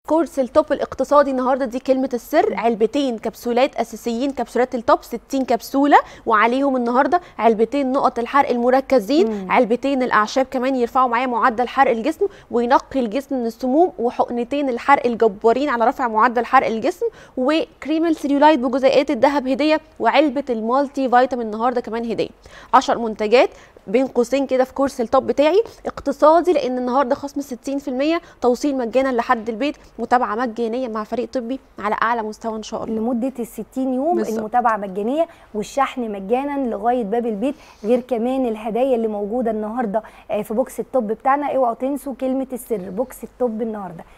كورس التوب الاقتصادي النهارده دي كلمه السر علبتين كبسولات اساسيين كبسولات التوب 60 كبسوله وعليهم النهارده علبتين نقط الحرق المركزين مم. علبتين الاعشاب كمان يرفعوا معايا معدل حرق الجسم وينقي الجسم من السموم وحقنتين الحرق الجبارين على رفع معدل حرق الجسم وكريم السليولايت بجزيئات الذهب هديه وعلبه المالتي فيتامين النهارده كمان هديه 10 منتجات بين قوسين كده في كورس التوب بتاعي اقتصادي لان النهارده خصم 60% توصيل مجانا لحد البيت متابعه مجانيه مع فريق طبي على اعلى مستوى ان شاء الله لمده ال 60 يوم بالظبط. المتابعه مجانيه والشحن مجانا لغايه باب البيت غير كمان الهدايا اللي موجوده النهارده آه، في بوكس التوب بتاعنا اوعوا تنسوا كلمه السر بوكس التوب النهارده